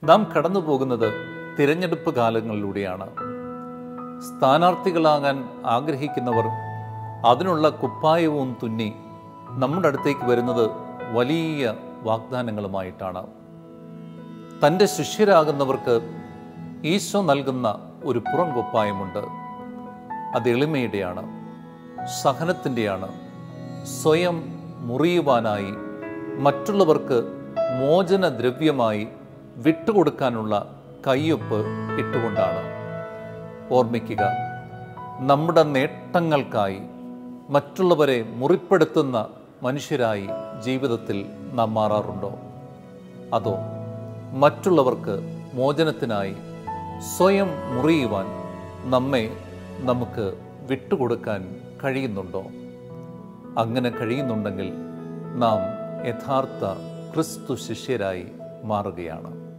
നാം കടന്നു പോകുന്നത് തിരഞ്ഞെടുപ്പ് കാലങ്ങളിലൂടെയാണ് സ്ഥാനാർത്ഥികളാകാൻ ആഗ്രഹിക്കുന്നവർ അതിനുള്ള കുപ്പായവും തുന്നി നമ്മുടെ അടുത്തേക്ക് വരുന്നത് വലിയ വാഗ്ദാനങ്ങളുമായിട്ടാണ് തൻ്റെ ശിഷ്യരാകുന്നവർക്ക് ഈശോ നൽകുന്ന ഒരു പുറം കുപ്പായമുണ്ട് അത് എളിമയുടെയാണ് സഹനത്തിൻ്റെയാണ് സ്വയം മുറിയുവാനായി മറ്റുള്ളവർക്ക് മോചന ദ്രവ്യമായി വിട്ടുകൊടുക്കാനുള്ള കയ്യൊപ്പ് ഇട്ടുകൊണ്ടാണ് ഓർമ്മിക്കുക നമ്മുടെ നേട്ടങ്ങൾക്കായി മറ്റുള്ളവരെ മുറിപ്പെടുത്തുന്ന മനുഷ്യരായി ജീവിതത്തിൽ നാം മാറാറുണ്ടോ അതോ മറ്റുള്ളവർക്ക് മോചനത്തിനായി സ്വയം മുറിയുവാൻ നമ്മെ നമുക്ക് വിട്ടുകൊടുക്കാൻ കഴിയുന്നുണ്ടോ അങ്ങനെ കഴിയുന്നുണ്ടെങ്കിൽ നാം യഥാർത്ഥ ക്രിസ്തു ശിഷ്യരായി മാറുകയാണ്